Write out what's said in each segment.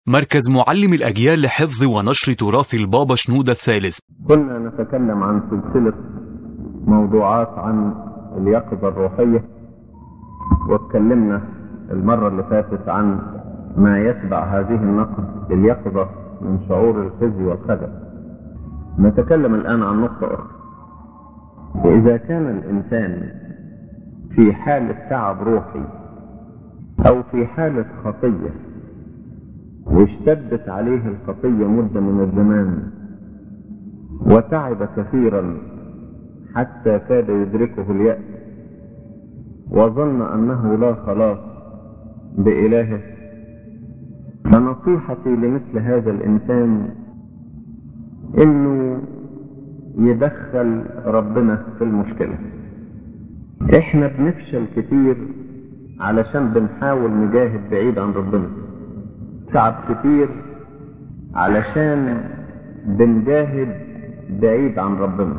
مركز معلم الأجيال لحفظ ونشر تراث البابا شنودة الثالث كنا نتكلم عن سلسلة موضوعات عن اليقظة الروحية واتكلمنا المرة اللي فاتت عن ما يتبع هذه النقص اليقظة من شعور الخزي والخجل نتكلم الآن عن نقطة أخرى وإذا كان الإنسان في حالة تعب روحي أو في حالة خطية واشتدت عليه الخطية مدة من الزمان وتعب كثيرا حتى كاد يدركه اليأس وظن أنه لا خلاص بإلهه فنصيحتي لمثل هذا الإنسان إنه يدخل ربنا في المشكلة إحنا بنفشل كتير علشان بنحاول نجاهد بعيد عن ربنا تعب كتير علشان بنجاهد بعيد عن ربنا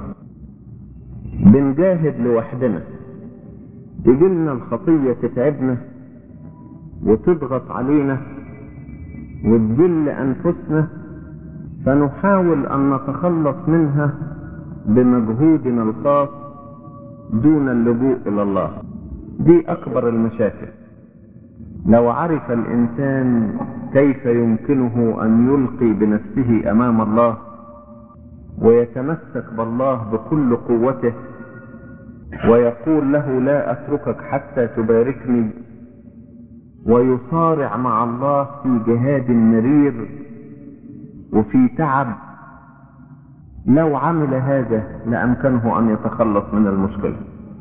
بنجاهد لوحدنا تجيلنا الخطية تتعبنا وتضغط علينا وتذل أنفسنا فنحاول أن نتخلص منها بمجهودنا الخاص دون اللجوء إلى الله دي أكبر المشاكل لو عرف الإنسان كيف يمكنه أن يلقي بنفسه أمام الله ويتمسك بالله بكل قوته ويقول له لا أتركك حتى تباركني ويصارع مع الله في جهاد مرير وفي تعب لو عمل هذا لأمكنه أن يتخلص من المشكلة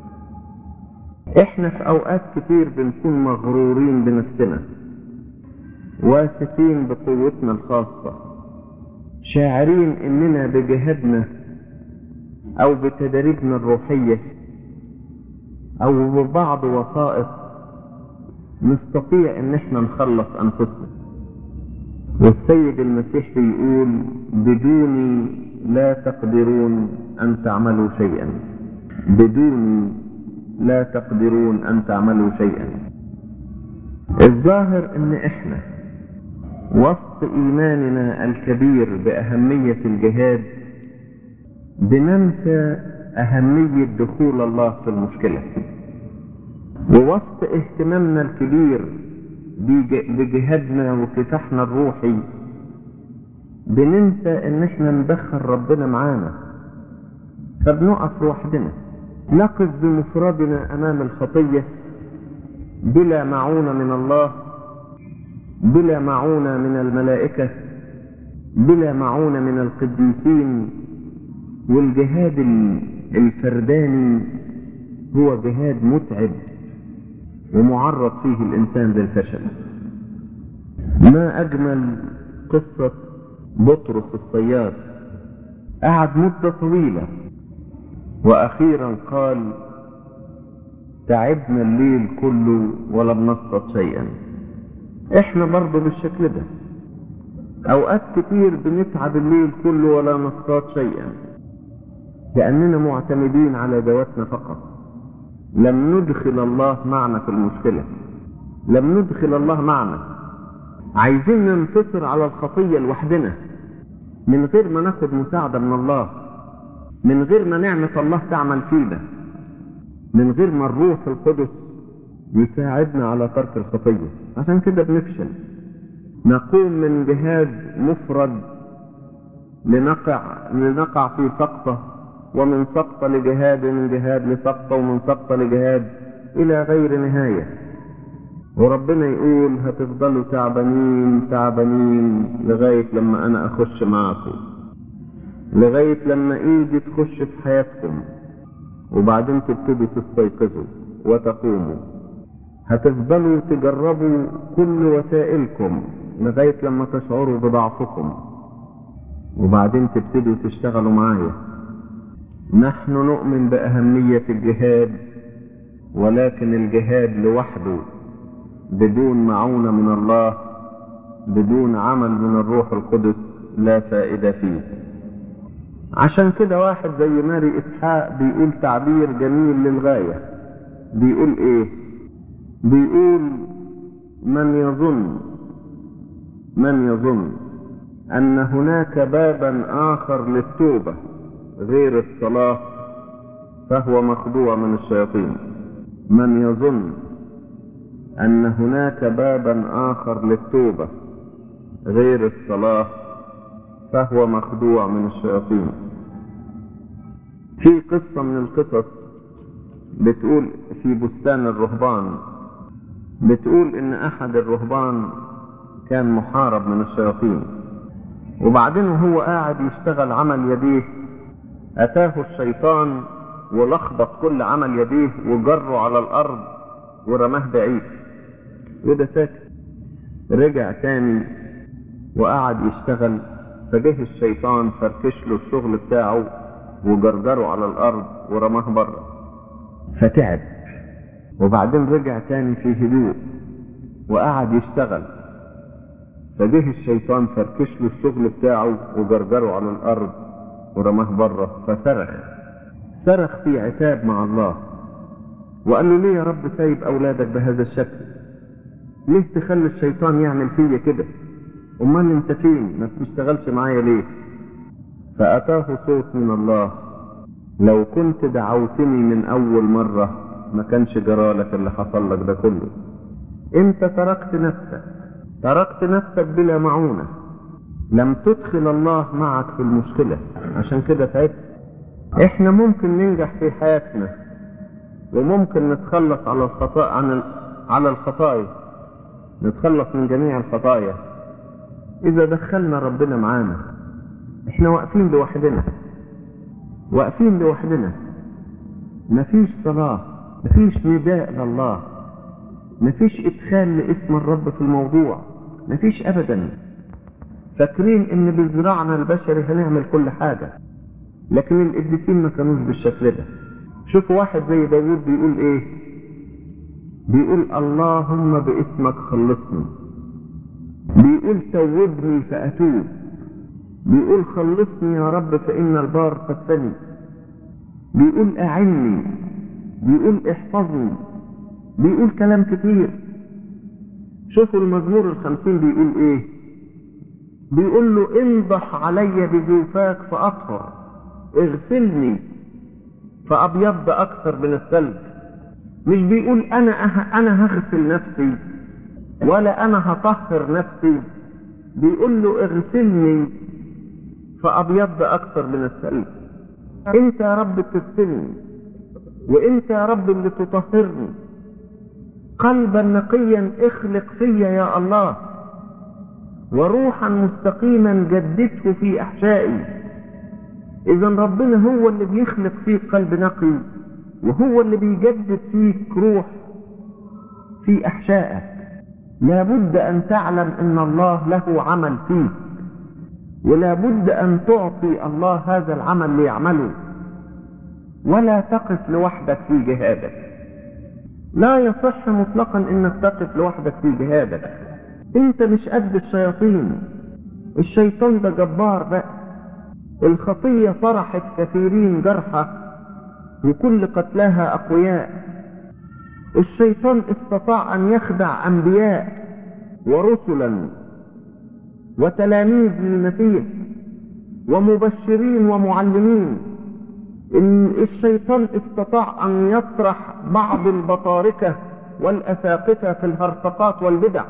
احنا في اوقات كتير بنكون مغرورين بنفسنا واثقين بقوتنا الخاصة شاعرين اننا بجهادنا او بتدريبنا الروحية او ببعض وسائط نستطيع ان احنا نخلص انفسنا والسيد المسيح بيقول بدوني لا تقدرون ان تعملوا شيئا بدوني لا تقدرون ان تعملوا شيئا الظاهر ان احنا وسط ايماننا الكبير باهمية الجهاد بننسى اهمية دخول الله في المشكلة ووسط اهتمامنا الكبير بجهادنا وكفاحنا الروحي بننسى ان احنا ندخل ربنا معانا فبنقف لوحدنا نقف بمفردنا امام الخطية بلا معونة من الله بلا معونة من الملائكة بلا معونة من القديسين والجهاد الفرداني هو جهاد متعب ومعرض فيه الانسان للفشل ما اجمل قصة بطرس الصياد قعد مدة طويلة واخيرا قال تعبنا الليل كله ولم نصطاد شيئا احنا برضه بالشكل ده اوقات كتير بنتعب الليل كله ولا نصطاد شيئا لاننا معتمدين على ذواتنا فقط لم ندخل الله معنا في المشكلة لم ندخل الله معنا عايزين ننتصر على الخطية لوحدنا من غير ما ناخد مساعدة من الله من غير ما نعمة الله تعمل فينا من غير ما الروح القدس يساعدنا على ترك الخطية عشان كده بنفشل نقوم من جهاد مفرد لنقع لنقع في سقطة ومن سقطة لجهاد ومن جهاد لسقطة ومن سقطة لجهاد إلى غير نهاية وربنا يقول هتفضلوا تعبانين تعبانين لغاية لما أنا أخش معاكم لغاية لما ايدي تخش في حياتكم وبعدين تبتدوا تستيقظوا وتقوموا هتفضلوا تجربوا كل وسائلكم لغاية لما تشعروا بضعفكم وبعدين تبتدوا تشتغلوا معايا نحن نؤمن بأهمية الجهاد ولكن الجهاد لوحده بدون معونة من الله بدون عمل من الروح القدس لا فائدة فيه عشان كده واحد زي ماري اسحاق بيقول تعبير جميل للغاية بيقول ايه بيقول من يظن من يظن أن هناك بابا آخر للتوبة غير الصلاة فهو مخدوع من الشياطين من يظن أن هناك بابا آخر للتوبة غير الصلاة فهو مخدوع من الشياطين في قصة من القصص بتقول في بستان الرهبان بتقول ان احد الرهبان كان محارب من الشياطين وبعدين وهو قاعد يشتغل عمل يديه اتاه الشيطان ولخبط كل عمل يديه وجره على الارض ورماه بعيد وده ساكت رجع تاني وقعد يشتغل فجه الشيطان فركش له الشغل بتاعه وجرجره على الارض ورماه بره فتعب وبعدين رجع تاني في هدوء وقعد يشتغل فجه الشيطان فركش له الشغل بتاعه وجرجره على الارض ورماه بره فصرخ صرخ في عتاب مع الله وقال له ليه يا رب سايب اولادك بهذا الشكل ليه تخلي الشيطان يعمل فيا كده امال انت فين ما بتشتغلش معايا ليه فاتاه صوت من الله لو كنت دعوتني من اول مرة ما كانش جرالك اللي حصل لك ده كله انت تركت نفسك تركت نفسك بلا معونة لم تدخل الله معك في المشكلة عشان كده تعبت احنا ممكن ننجح في حياتنا وممكن نتخلص على الخطاء عن ال... على الخطايا نتخلص من جميع الخطايا اذا دخلنا ربنا معانا احنا واقفين لوحدنا واقفين لوحدنا مفيش صلاة مفيش نداء لله مفيش ادخال لاسم الرب في الموضوع مفيش ابدا فاكرين ان بزراعنا البشري هنعمل كل حاجة لكن القديسين ما كانوش بالشكل ده شوفوا واحد زي داوود بيقول ايه بيقول اللهم باسمك خلصني بيقول توبني فاتوب بيقول خلصني يا رب فإن البار قد فني بيقول أعني بيقول احفظني بيقول كلام كتير شوفوا المزمور الخمسين بيقول ايه بيقول له انضح علي بجوفاك فأطهر اغسلني فأبيض أكثر من الثلج مش بيقول أنا أه أنا هغسل نفسي ولا أنا هطهر نفسي بيقول له اغسلني فأبيض أكثر من الثلج أنت يا رب تغسلني وأنت يا رب اللي تطهرني قلبا نقيا اخلق فيا يا الله وروحا مستقيما جدده في أحشائي إذا ربنا هو اللي بيخلق فيك قلب نقي وهو اللي بيجدد فيك روح في أحشائك لابد أن تعلم أن الله له عمل فيك ولا بد أن تعطي الله هذا العمل ليعمله ولا تقف لوحدك في جهادك لا يصح مطلقا انك تقف لوحدك في جهادك انت مش قد الشياطين الشيطان ده جبار بقى الخطية طرحت كثيرين جرحى وكل قتلاها أقوياء الشيطان استطاع أن يخدع أنبياء ورسلا وتلاميذ للمسيح ومبشرين ومعلمين إن الشيطان استطاع أن يطرح بعض البطاركة والأساقفة في الهرطقات والبدع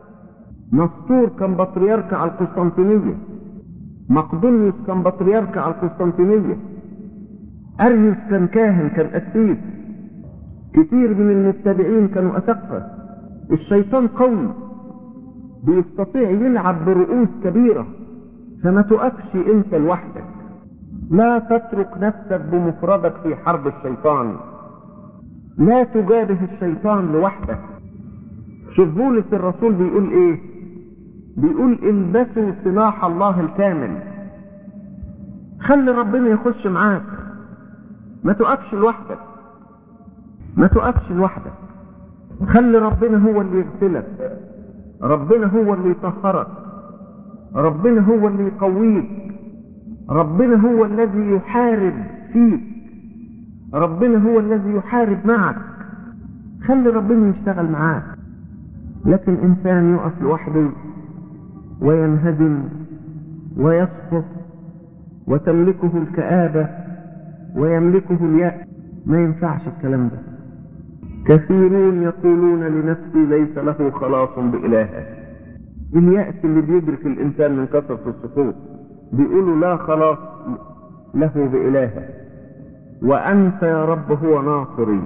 نسطور كان بطريرك على القسطنطينية مقدونيوس كان بطريرك على القسطنطينية أريوس كان كاهن كان قسيس كتير من المتبعين كانوا أسقفة الشيطان قوي بيستطيع يلعب برؤوس كبيرة فما تقفش انت لوحدك لا تترك نفسك بمفردك في حرب الشيطان لا تجابه الشيطان لوحدك شوف بولس الرسول بيقول ايه بيقول البسوا سلاح الله الكامل خلي ربنا يخش معاك ما تقفش لوحدك ما تقفش لوحدك خلي ربنا هو اللي يغسلك ربنا هو اللي يطهرك ربنا هو اللي يقويك ربنا هو الذي يحارب فيك ربنا هو الذي يحارب معك خلي ربنا يشتغل معاك لكن انسان يقف لوحده وينهدم ويسقط وتملكه الكآبة ويملكه اليأس ما ينفعش الكلام ده كثيرون يقولون لنفسي ليس له خلاص بإلهه اليأس اللي بيدرك الإنسان من كثرة السقوط بيقولوا لا خلاص له بإلهه وأنت يا رب هو ناصري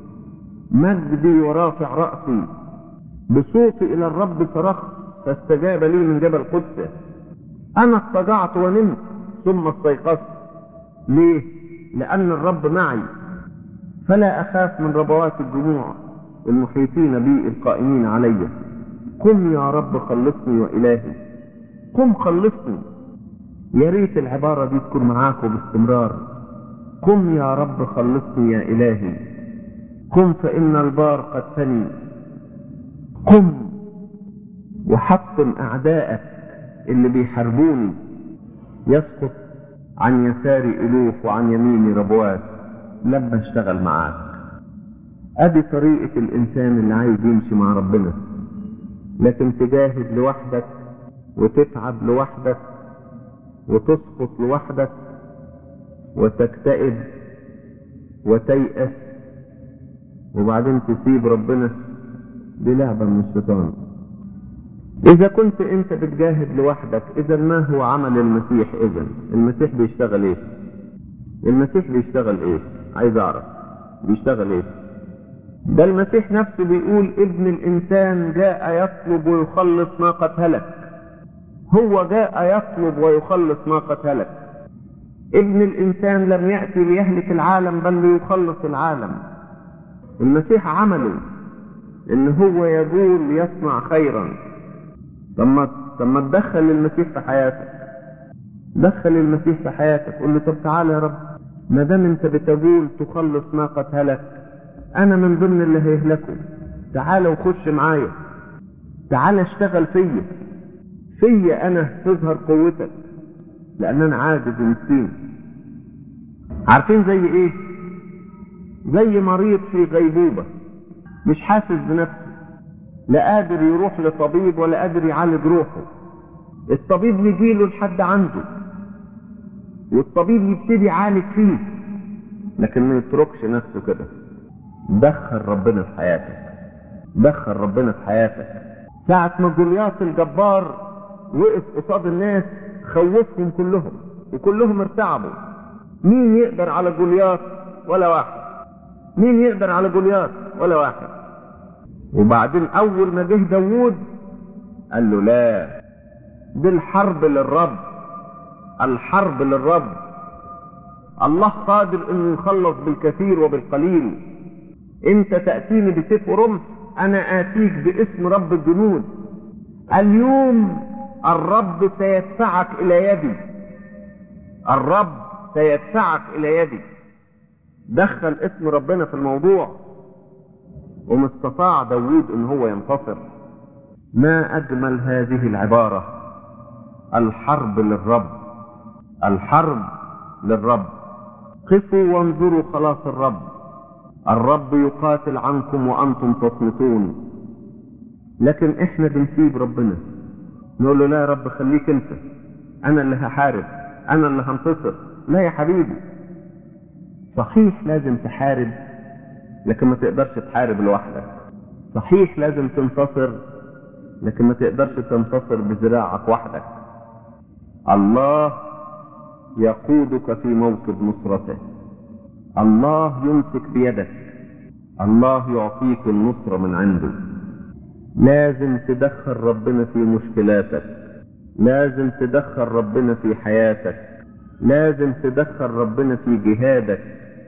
مجدي ورافع رأسي بصوتي إلى الرب صرخت فاستجاب لي من جبل قدسه أنا اضطجعت ونمت ثم استيقظت ليه؟ لأن الرب معي فلا أخاف من ربوات الجموع المحيطين بي القائمين علي قم يا رب خلصني وإلهي قم خلصني يا ريت العبارة دي تكون معاكم باستمرار قم يا رب خلصني يا إلهي قم فإن البار قد فني قم وحطم أعدائك اللي بيحاربوني يسقط عن يساري ألوف وعن يميني ربوات لما اشتغل معاك ادي طريقة الانسان اللي عايز يمشي مع ربنا لكن تجاهد لوحدك وتتعب لوحدك وتسقط لوحدك وتكتئب وتيأس وبعدين تسيب ربنا دي لعبة من الشيطان إذا كنت أنت بتجاهد لوحدك إذا ما هو عمل المسيح إذا المسيح بيشتغل إيه المسيح بيشتغل إيه عايز أعرف بيشتغل إيه ده المسيح نفسه بيقول ابن الإنسان جاء يطلب ويخلص ما قد هلك هو جاء يطلب ويخلص ما قد هلك ابن الإنسان لم يأتي ليهلك العالم بل ليخلص العالم المسيح عمله إن هو يقول يصنع خيرا طب ما طب ما تدخل المسيح في حياتك دخل المسيح في حياتك قول له طب تعالى يا رب ما دام انت بتقول تخلص ما قد هلك انا من ضمن اللي هيهلكوا تعالى وخش معايا تعالى اشتغل فيا فيا انا تظهر قوتك لان انا عاجز ومسكين عارفين زي ايه زي مريض في غيبوبة مش حاسس بنفسه لا قادر يروح لطبيب ولا قادر يعالج روحه الطبيب يجيله لحد عنده والطبيب يبتدي يعالج فيه لكن ما يتركش نفسه كده دخل ربنا في حياتك دخل ربنا في حياتك ساعة ما جولياط الجبار وقف قصاد الناس خوفهم كلهم وكلهم ارتعبوا مين يقدر على جولياط ولا واحد مين يقدر على جولياط ولا واحد وبعدين اول ما جه داوود قال له لا دي الحرب للرب الحرب للرب الله قادر انه يخلص بالكثير وبالقليل انت تأتيني بسيف ورمح انا اتيك باسم رب الجنود اليوم الرب سيدفعك الى يدي الرب سيدفعك الى يدي دخل اسم ربنا في الموضوع وما استطاع داوود ان هو ينتصر ما اجمل هذه العبارة الحرب للرب الحرب للرب قفوا وانظروا خلاص الرب الرب يقاتل عنكم وانتم تصمتون لكن احنا بنسيب ربنا نقول له لا يا رب خليك انت انا اللي هحارب انا اللي هنتصر لا يا حبيبي صحيح لازم تحارب لكن ما تقدرش تحارب لوحدك صحيح لازم تنتصر لكن ما تقدرش تنتصر بذراعك وحدك الله يقودك في موكب نصرته الله يمسك بيدك الله يعطيك النصرة من عنده لازم تدخل ربنا في مشكلاتك لازم تدخل ربنا في حياتك لازم تدخل ربنا في جهادك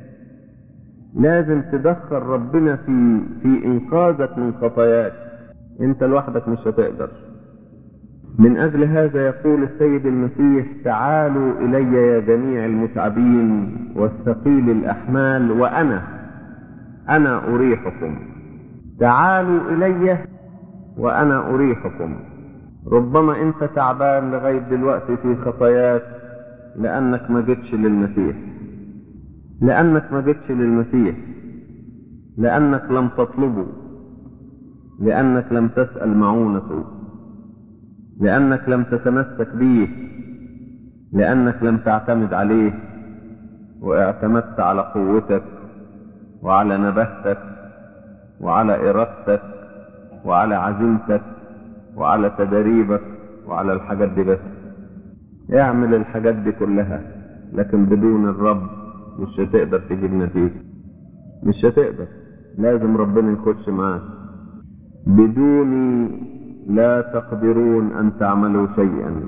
لازم تدخل ربنا في في انقاذك من خطاياك انت لوحدك مش هتقدر من اجل هذا يقول السيد المسيح تعالوا الي يا جميع المتعبين والثقيل الاحمال وانا انا اريحكم تعالوا الي وانا اريحكم ربما انت تعبان لغايه دلوقتي في خطاياك لانك ما جيتش للمسيح لأنك ما جيتش للمسيح لأنك لم تطلبه لأنك لم تسأل معونته لأنك لم تتمسك به لأنك لم تعتمد عليه واعتمدت على قوتك وعلى نبهتك وعلى إرادتك وعلى عزيمتك وعلى تدريبك وعلى الحاجات دي بس اعمل الحاجات دي كلها لكن بدون الرب مش هتقدر تجيب نتيجة مش هتقدر لازم ربنا يخش معاك بدوني لا تقدرون أن تعملوا شيئا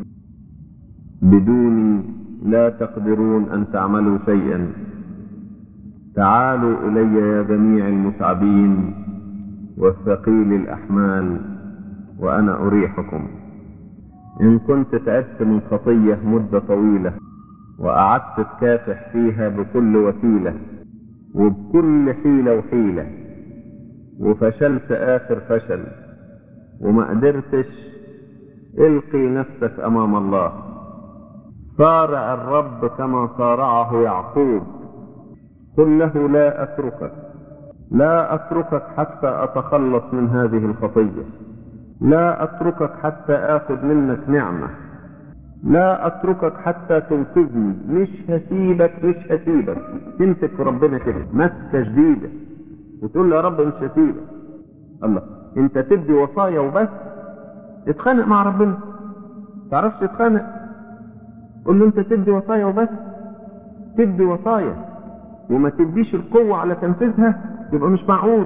بدوني لا تقدرون أن تعملوا شيئا تعالوا إلي يا جميع المتعبين والثقيل الأحمال وأنا أريحكم إن كنت تعبت من خطية مدة طويلة وقعدت تكافح فيها بكل وسيلة وبكل حيلة وحيلة وفشلت آخر فشل وما قدرتش القي نفسك أمام الله صارع الرب كما صارعه يعقوب قل له لا أتركك لا أتركك حتى أتخلص من هذه الخطية لا أتركك حتى آخذ منك نعمة لا أتركك حتى تنقذني مش هسيبك مش هسيبك تمسك في ربنا كده مسكة شديدة وتقول له يا رب مش هسيبك الله انت تدي وصايا وبس اتخانق مع ربنا تعرفش تتخانق قول له انت تدي وصايا وبس تدي وصايا وما تديش القوة على تنفيذها يبقى مش معقول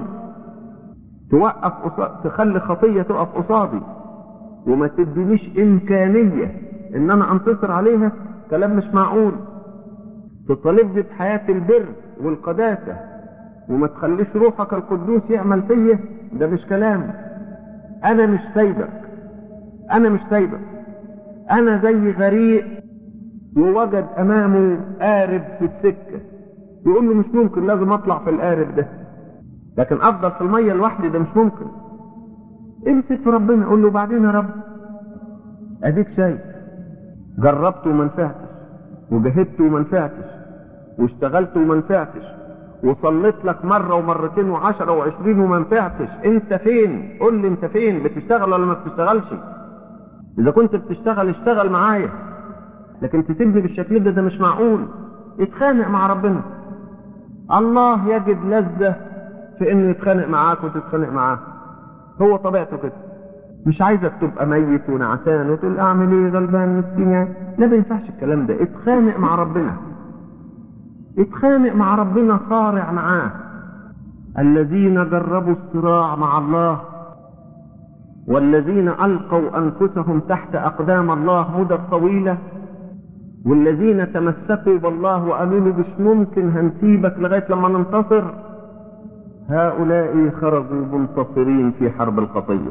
توقف قصاد تخلي خطية تقف قصادي وما تدينيش إمكانية إن أنا أنتصر عليها كلام مش معقول تطالبني بحياة البر والقداسة وما تخليش روحك القدوس يعمل فيا ده مش كلام أنا مش سايبك أنا مش سايبك أنا زي غريق ووجد أمامه قارب في السكة يقول له مش ممكن لازم أطلع في القارب ده لكن افضل في الميه لوحدي ده مش ممكن امسك في ربنا قول له بعدين يا رب اديك شايف جربت وما نفعتش وجهدت وما نفعتش واشتغلت وما نفعتش وصليت لك مرة ومرتين وعشرة وعشرين وما نفعتش انت فين قول لي انت فين بتشتغل ولا ما بتشتغلش اذا كنت بتشتغل اشتغل معايا لكن تسيبني بالشكل ده ده مش معقول اتخانق مع ربنا الله يجد لذة في انه يتخانق معاك وتتخانق معاه هو طبيعته كده مش عايزك تبقى ميت ونعسان وتقول اعمل ايه غلبان مسكين يعني لا ما ينفعش الكلام ده اتخانق مع ربنا اتخانق مع ربنا صارع معاه الذين جربوا الصراع مع الله والذين القوا انفسهم تحت اقدام الله مدة طويلة والذين تمسكوا بالله وقالوا له مش ممكن هنسيبك لغاية لما ننتصر هؤلاء خرجوا منتصرين في حرب القضية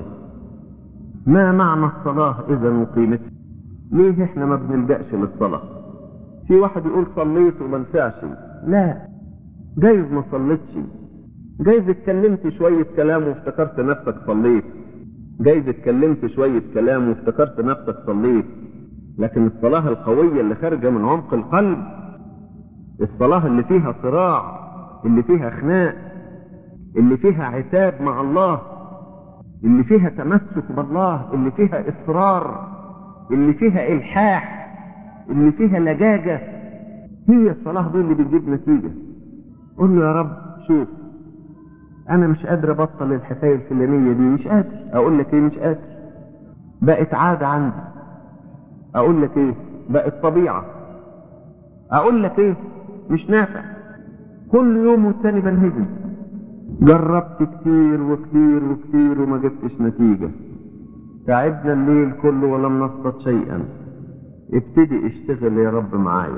ما معنى الصلاة إذا وقيمتها ليه احنا ما بنلجأش للصلاة في واحد يقول صليت وما نفعش لا جايز ما صليتش جايز اتكلمت شوية كلام وافتكرت نفسك صليت جايز اتكلمت شوية كلام وافتكرت نفسك صليت لكن الصلاة القوية اللي خارجة من عمق القلب الصلاة اللي فيها صراع اللي فيها خناق اللي فيها عتاب مع الله اللي فيها تمسك بالله اللي فيها إصرار اللي فيها إلحاح اللي فيها لجاجة هي الصلاة دي اللي بتجيب نتيجة قول له يا رب شوف أنا مش قادر أبطل الحكاية الفلانية دي مش قادر أقول لك إيه مش قادر بقت عادة عندي أقول لك إيه بقت طبيعة أقول لك إيه مش نافع كل يوم والتاني بنهزم جربت كتير وكتير وكتير وما جبتش نتيجة تعبنا الليل كله ولم نصطد شيئا ابتدي اشتغل يا رب معايا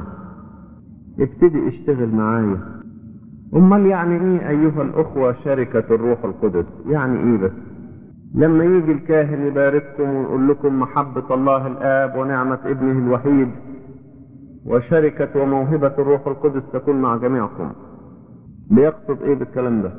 ابتدي اشتغل معايا امال يعني ايه ايها الاخوة شركة الروح القدس يعني ايه بس لما يجي الكاهن يبارككم ويقول لكم محبة الله الاب ونعمة ابنه الوحيد وشركة وموهبة الروح القدس تكون مع جميعكم بيقصد ايه بالكلام ده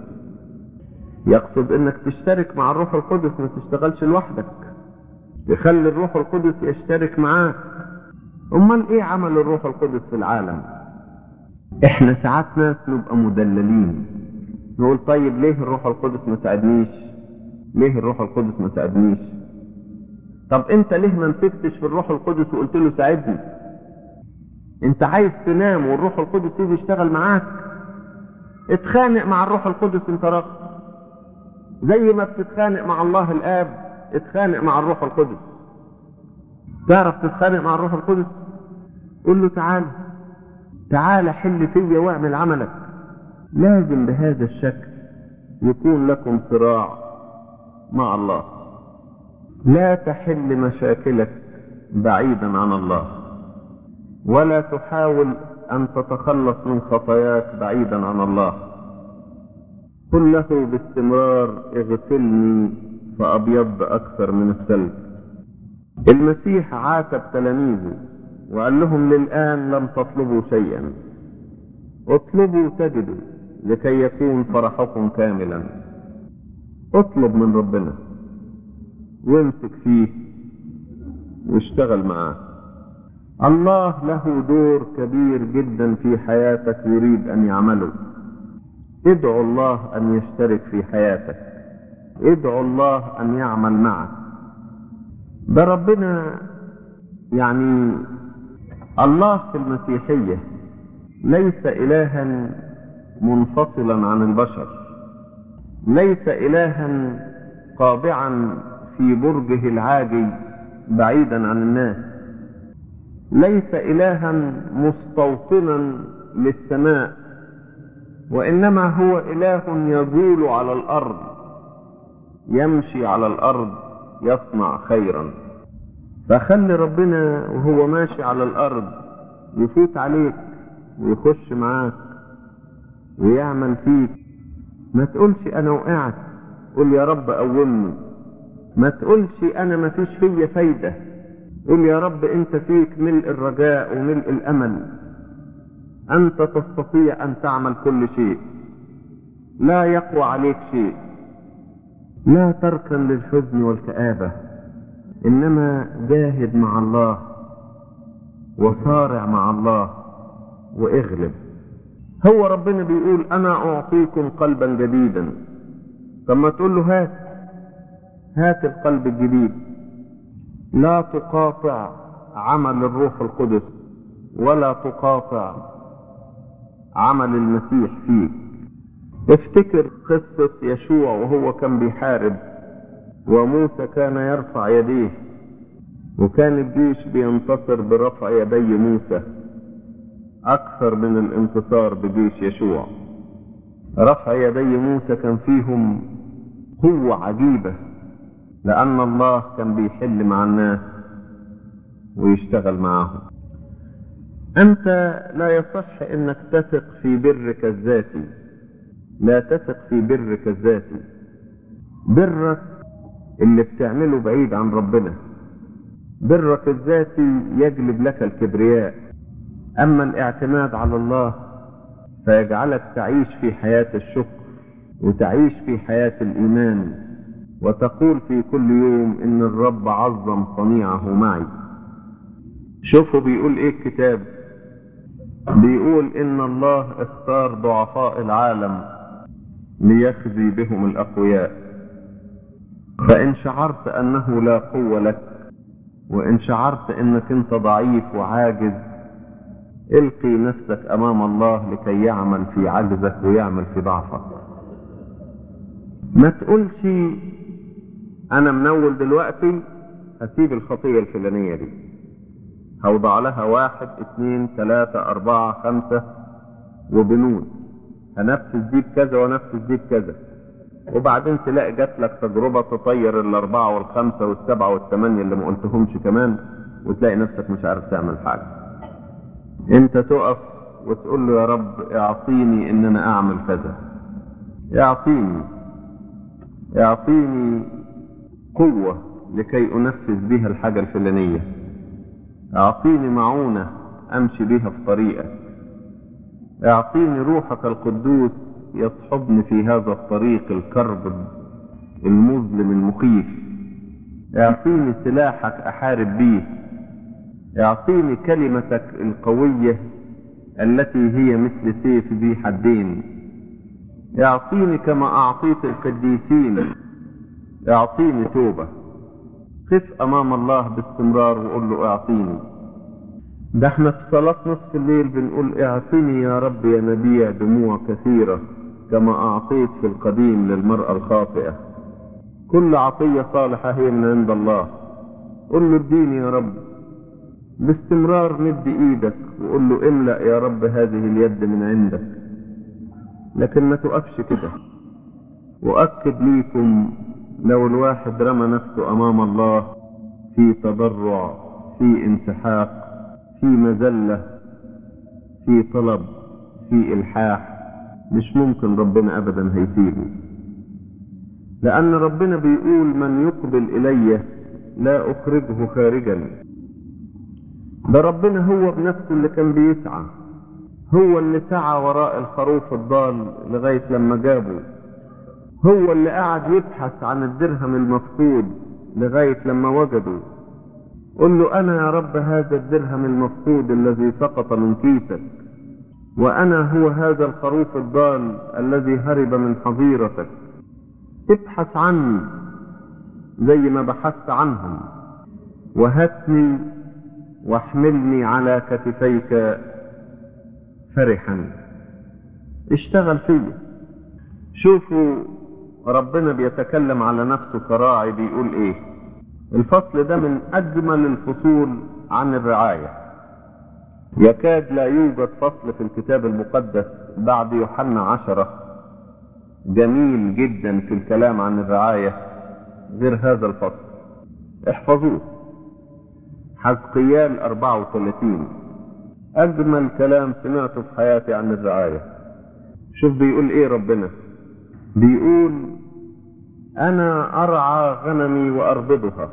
يقصد انك تشترك مع الروح القدس ما تشتغلش لوحدك يخلي الروح القدس يشترك معاك امال ايه عمل الروح القدس في العالم احنا ساعات ناس نبقى مدللين نقول طيب ليه الروح القدس ما ساعدنيش ليه الروح القدس ما ساعدنيش طب انت ليه ما مسكتش في الروح القدس وقلت له ساعدني انت عايز تنام والروح القدس يجي يشتغل معاك اتخانق مع الروح القدس انت راغب زي ما بتتخانق مع الله الاب اتخانق مع الروح القدس تعرف تتخانق مع الروح القدس قول له تعالى تعالى حل فيا واعمل عملك لازم بهذا الشكل يكون لكم صراع مع الله لا تحل مشاكلك بعيدا عن الله ولا تحاول ان تتخلص من خطاياك بعيدا عن الله قل له باستمرار اغسلني فابيض اكثر من الثلج المسيح عاتب تلاميذه وقال لهم للان لم تطلبوا شيئا اطلبوا تجدوا لكي يكون فرحكم كاملا اطلب من ربنا وامسك فيه واشتغل معاه الله له دور كبير جدا في حياتك يريد ان يعمله ادعو الله ان يشترك في حياتك ادعو الله ان يعمل معك ده ربنا يعني الله في المسيحيه ليس الها منفصلا عن البشر ليس الها قابعا في برجه العاجي بعيدا عن الناس ليس الها مستوطنا للسماء وانما هو اله يجول على الارض يمشي على الارض يصنع خيرا فخلي ربنا وهو ماشي على الارض يفوت عليك ويخش معاك ويعمل فيك ما تقولش انا وقعت قول يا رب قومني ما تقولش انا ما فيش فيا فايدة قول يا رب انت فيك ملء الرجاء وملء الامل انت تستطيع ان تعمل كل شيء لا يقوى عليك شيء لا تركن للحزن والكآبة انما جاهد مع الله وصارع مع الله واغلب هو ربنا بيقول انا اعطيكم قلبا جديدا طب ما تقول له هات هات القلب الجديد لا تقاطع عمل الروح القدس ولا تقاطع عمل المسيح فيك افتكر قصة يشوع وهو كان بيحارب وموسى كان يرفع يديه وكان الجيش بينتصر برفع يدي موسى أكثر من الانتصار بجيش يشوع رفع يدي موسى كان فيهم قوة عجيبة لأن الله كان بيحل مع الناس ويشتغل معاهم أنت لا يصح أنك تثق في برك الذاتي لا تثق في برك الذاتي برك اللي بتعمله بعيد عن ربنا برك الذاتي يجلب لك الكبرياء أما الاعتماد على الله فيجعلك تعيش في حياة الشكر وتعيش في حياة الإيمان وتقول في كل يوم إن الرب عظم صنيعه معي شوفوا بيقول إيه الكتاب بيقول إن الله اختار ضعفاء العالم ليخزي بهم الأقوياء فإن شعرت أنه لا قوة لك وإن شعرت أنك أنت ضعيف وعاجز القي نفسك امام الله لكي يعمل في عجزك ويعمل في ضعفك ما تقولش انا منول دلوقتي هسيب الخطية الفلانية دي هوضع لها واحد اتنين تلاتة اربعة خمسة وبنود هنفذ دي بكذا ونفذ دي بكذا وبعدين تلاقي جات لك تجربة تطير الاربعة والخمسة والسبعة والثمانية اللي ما قلتهمش كمان وتلاقي نفسك مش عارف تعمل حاجة انت تقف وتقول له يا رب اعطيني ان انا اعمل كذا اعطيني اعطيني قوة لكي انفذ بها الحاجة الفلانية اعطيني معونة امشي بها في طريقك اعطيني روحك القدوس يصحبني في هذا الطريق الكرب المظلم المخيف اعطيني سلاحك احارب بيه اعطيني كلمتك القوية التي هي مثل سيف ذي حدين اعطيني كما اعطيت القديسين اعطيني توبة قف امام الله باستمرار وقول له اعطيني ده احنا في صلاة نصف الليل بنقول اعطني يا رب يا نبيع دموع كثيرة كما اعطيت في القديم للمرأة الخاطئة كل عطية صالحة هي من عند الله قل له اديني يا رب باستمرار مد ايدك وقول له املأ يا رب هذه اليد من عندك لكن ما تقفش كده واكد ليكم لو الواحد رمى نفسه امام الله في تضرع في انسحاق في مذلة في طلب في الحاح مش ممكن ربنا ابدا هيسيبه لان ربنا بيقول من يقبل الي لا اخرجه خارجا ده ربنا هو بنفسه اللي كان بيسعى هو اللي سعى وراء الخروف الضال لغاية لما جابه هو اللي قعد يبحث عن الدرهم المفقود لغاية لما وجده قل له أنا يا رب هذا الدرهم المفقود الذي سقط من كيسك وأنا هو هذا الخروف الضال الذي هرب من حظيرتك ابحث عني زي ما بحثت عنهم وهاتني واحملني على كتفيك فرحا اشتغل فيا شوفوا ربنا بيتكلم على نفسه كراعي بيقول ايه الفصل ده من اجمل الفصول عن الرعاية يكاد لا يوجد فصل في الكتاب المقدس بعد يوحنا عشرة جميل جدا في الكلام عن الرعاية غير هذا الفصل احفظوه حزقيال 34 أجمل كلام سمعته في حياتي عن الرعاية شوف بيقول إيه ربنا بيقول أنا أرعى غنمي وأربضها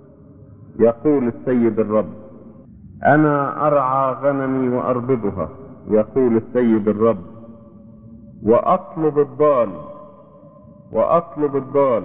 يقول السيد الرب أنا أرعى غنمي وأربضها يقول السيد الرب وأطلب الضال وأطلب الضال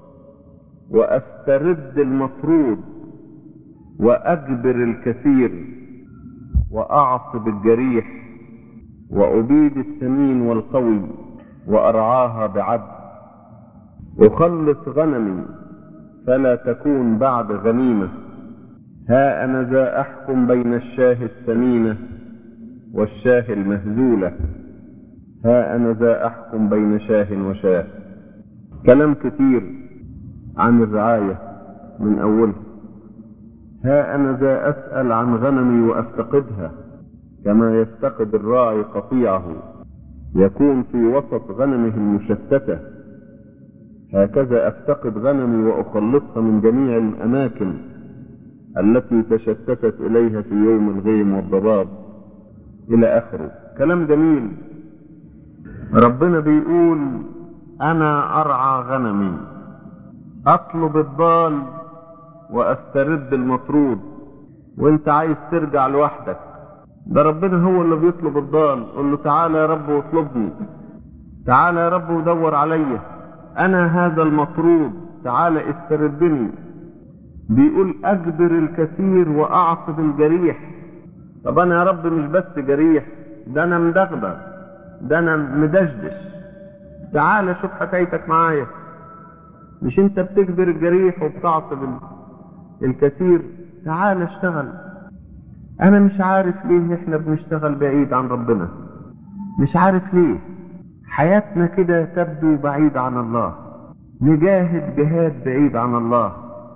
وأسترد المطرود وأجبر الكثير وأعصب الجريح وأبيد السمين والقوي وأرعاها بعدل أخلص غنمي فلا تكون بعد غنيمة ها أنا ذا أحكم بين الشاه السمينة والشاه المهزولة ها أنا ذا أحكم بين شاه وشاه كلام كتير عن الرعاية من أولها ها أنا ذا أسأل عن غنمي وأفتقدها كما يفتقد الراعي قطيعه يكون في وسط غنمه المشتتة هكذا أفتقد غنمي وأخلصها من جميع الأماكن التي تشتتت إليها في يوم الغيم والضباب إلى آخره كلام جميل ربنا بيقول أنا أرعى غنمي أطلب الضال واسترد المطرود وانت عايز ترجع لوحدك ده ربنا هو اللي بيطلب الضال قل له تعالى يا رب واطلبني تعالى يا رب ودور عليا انا هذا المطرود تعالى استردني بيقول اجبر الكثير واعصب الجريح طب انا يا رب مش بس جريح ده انا مدغدغ ده انا مدشدش تعالى شوف حكايتك معايا مش انت بتجبر الجريح وبتعصب الكثير تعال اشتغل انا مش عارف ليه احنا بنشتغل بعيد عن ربنا مش عارف ليه حياتنا كده تبدو بعيد عن الله نجاهد جهاد بعيد عن الله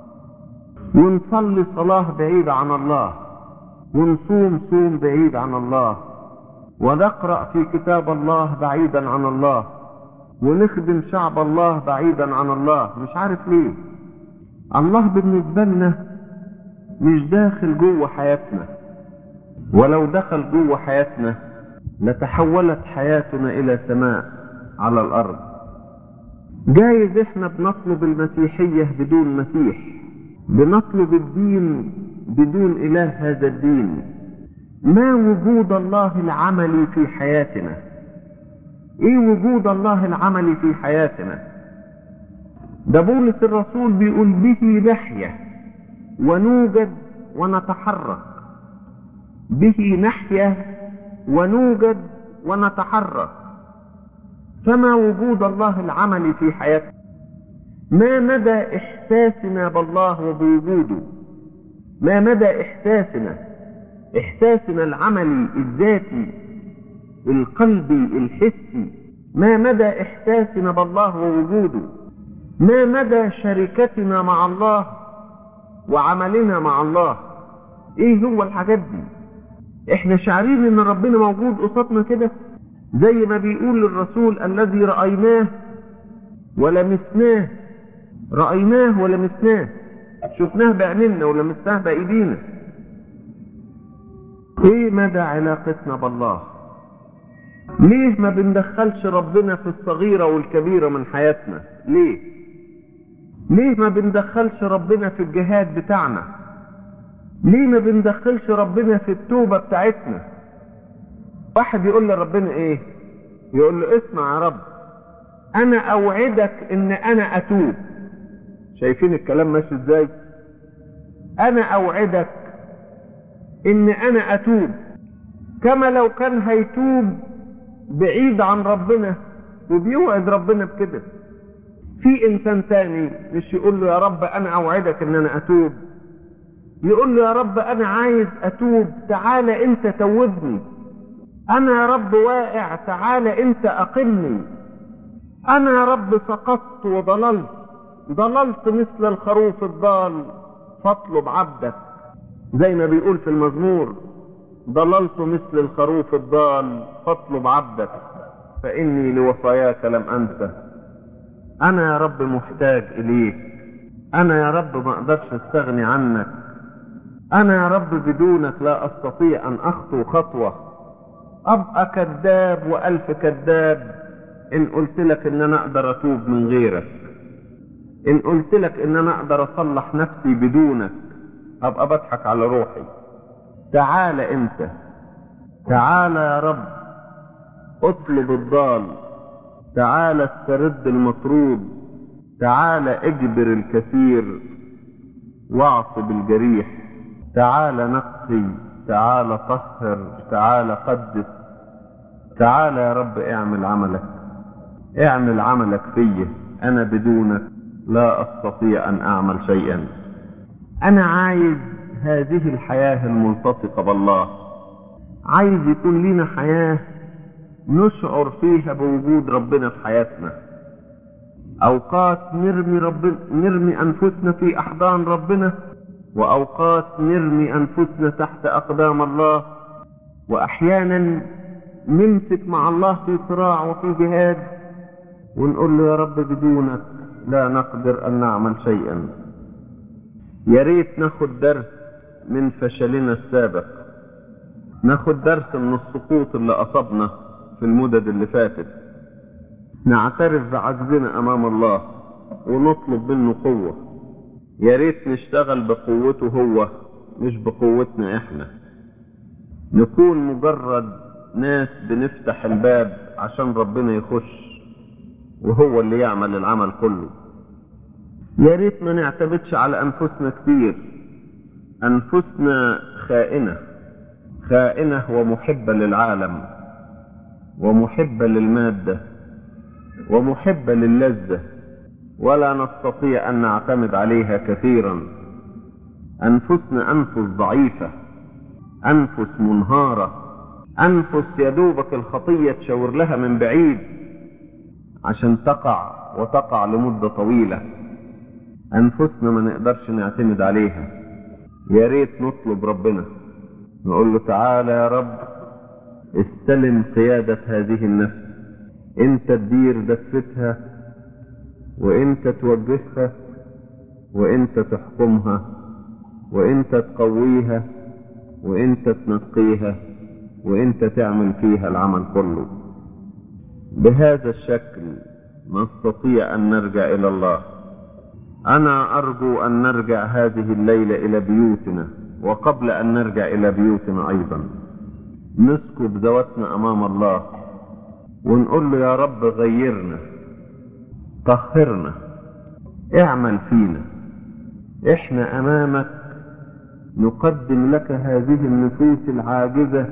ونصلي صلاة بعيد عن الله ونصوم صوم بعيد عن الله ونقرأ في كتاب الله بعيدا عن الله ونخدم شعب الله بعيدا عن الله مش عارف ليه الله بالنسبة لنا مش داخل جوه حياتنا ولو دخل جوه حياتنا لتحولت حياتنا إلى سماء على الأرض جايز احنا بنطلب المسيحية بدون مسيح بنطلب الدين بدون إله هذا الدين ما وجود الله العملي في حياتنا ايه وجود الله العملي في حياتنا ده بولس الرسول بيقول به نحيا ونوجد ونتحرك به نحيا ونوجد ونتحرك فما وجود الله العملي في حياتنا ما مدى إحساسنا بالله وبوجوده ما مدى إحساسنا إحساسنا العملي الذاتي القلبي الحسي ما مدى إحساسنا بالله ووجوده ما مدى شركتنا مع الله وعملنا مع الله ايه هو الحاجات دي احنا شعرين ان ربنا موجود قصادنا كده زي ما بيقول الرسول الذي رأيناه ولمسناه رأيناه ولمسناه شفناه بعيننا ولمسناه بأيدينا ايه مدى علاقتنا بالله ليه ما بندخلش ربنا في الصغيرة والكبيرة من حياتنا ليه ليه ما بندخلش ربنا في الجهاد بتاعنا ليه ما بندخلش ربنا في التوبة بتاعتنا واحد يقول لربنا ايه يقول له اسمع يا رب انا اوعدك ان انا اتوب شايفين الكلام ماشي ازاي انا اوعدك ان انا اتوب كما لو كان هيتوب بعيد عن ربنا وبيوعد ربنا بكده في انسان تاني مش يقول له يا رب انا اوعدك ان انا اتوب يقول له يا رب انا عايز اتوب تعالى انت توبني انا يا رب واقع تعالى انت اقمني انا يا رب سقطت وضللت ضللت مثل الخروف الضال فاطلب عبدك زي ما بيقول في المزمور ضللت مثل الخروف الضال فاطلب عبدك فاني لوصاياك لم انسى انا يا رب محتاج اليك انا يا رب ما اقدرش استغني عنك انا يا رب بدونك لا استطيع ان اخطو خطوة ابقى كذاب والف كذاب ان قلت لك ان انا اقدر اتوب من غيرك ان قلت لك ان انا اقدر اصلح نفسي بدونك ابقى بضحك على روحي تعال انت تعال يا رب اطلب الضال تعال استرد المطرود تعال اجبر الكثير واعصب الجريح تعال نقي تعال طهر تعال قدس تعال يا رب اعمل عملك اعمل عملك فيا انا بدونك لا استطيع ان اعمل شيئا انا عايز هذه الحياة الملتصقة بالله عايز يكون لنا حياة نشعر فيها بوجود ربنا في حياتنا اوقات نرمي ربنا نرمي انفسنا في احضان ربنا واوقات نرمي انفسنا تحت اقدام الله واحيانا نمسك مع الله في صراع وفي جهاد ونقول له يا رب بدونك لا نقدر ان نعمل شيئا يا ريت ناخد درس من فشلنا السابق ناخد درس من السقوط اللي اصابنا في المدد اللي فاتت نعترف بعجزنا امام الله ونطلب منه قوة يا ريت نشتغل بقوته هو مش بقوتنا احنا نكون مجرد ناس بنفتح الباب عشان ربنا يخش وهو اللي يعمل العمل كله يا ريت ما نعتمدش على انفسنا كتير انفسنا خائنة خائنة ومحبة للعالم ومحبة للمادة ومحبة للذة ولا نستطيع ان نعتمد عليها كثيرا انفسنا انفس ضعيفة انفس منهارة انفس يدوبك الخطية تشاور لها من بعيد عشان تقع وتقع لمدة طويلة انفسنا ما نقدرش نعتمد عليها يا ريت نطلب ربنا نقول له تعالى يا رب استلم قيادة هذه النفس انت تدير دفتها وانت توجهها وانت تحكمها وانت تقويها وانت تنقيها وانت تعمل فيها العمل كله بهذا الشكل نستطيع ان نرجع الى الله انا ارجو ان نرجع هذه الليلة الى بيوتنا وقبل ان نرجع الى بيوتنا ايضا نسكب ذواتنا امام الله ونقول له يا رب غيرنا طهرنا اعمل فينا احنا امامك نقدم لك هذه النفوس العاجزة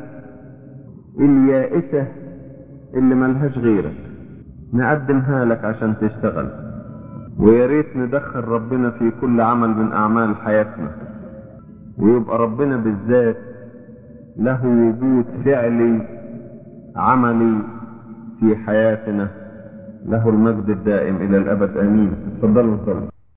اليائسة اللي ملهاش غيرك نقدمها لك عشان تشتغل ويا ريت ندخل ربنا في كل عمل من أعمال حياتنا ويبقى ربنا بالذات له وجود فعلي عملي في حياتنا له المجد الدائم إلى الأبد آمين تفضلوا نصلي